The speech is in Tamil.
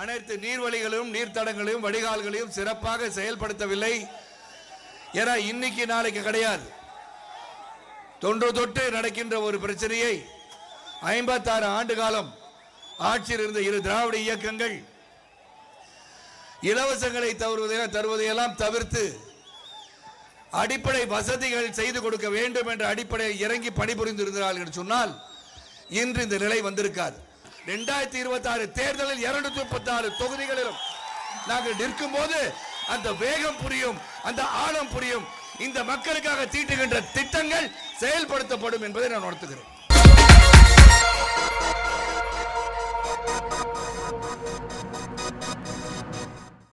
அனைத்து நீர்வழிகளையும் நீர்த்தடங்களையும் வடிகால்களையும் சிறப்பாக செயல்படுத்தவில்லை ஏன்னா இன்னைக்கு நாளைக்கு கிடையாது தொன்று தொட்டு நடக்கின்ற ஒரு பிரச்சனையை ஐம்பத்தாறு ஆண்டு காலம் ஆட்சியில் இருந்த இரு திராவிட இயக்கங்கள் இலவசங்களை தருவதை தருவதையெல்லாம் தவிர்த்து அடிப்படை வசதிகள் செய்து கொடுக்க வேண்டும் என்ற அடிப்படையில் இறங்கி பணிபுரிந்திருந்தார்கள் என்று சொன்னால் இன்று இந்த நிலை வந்திருக்காது இரண்டாயிரத்தி இருபத்தி ஆறு தேர்தலில் இருநூத்தி முப்பத்தி ஆறு தொகுதிகளிலும் நாங்கள் நிற்கும் போது அந்த வேகம் புரியும் அந்த ஆழம் புரியும் இந்த மக்களுக்காக தீட்டுகின்ற திட்டங்கள் செயல்படுத்தப்படும் என்பதை நான் உணர்த்துகிறேன்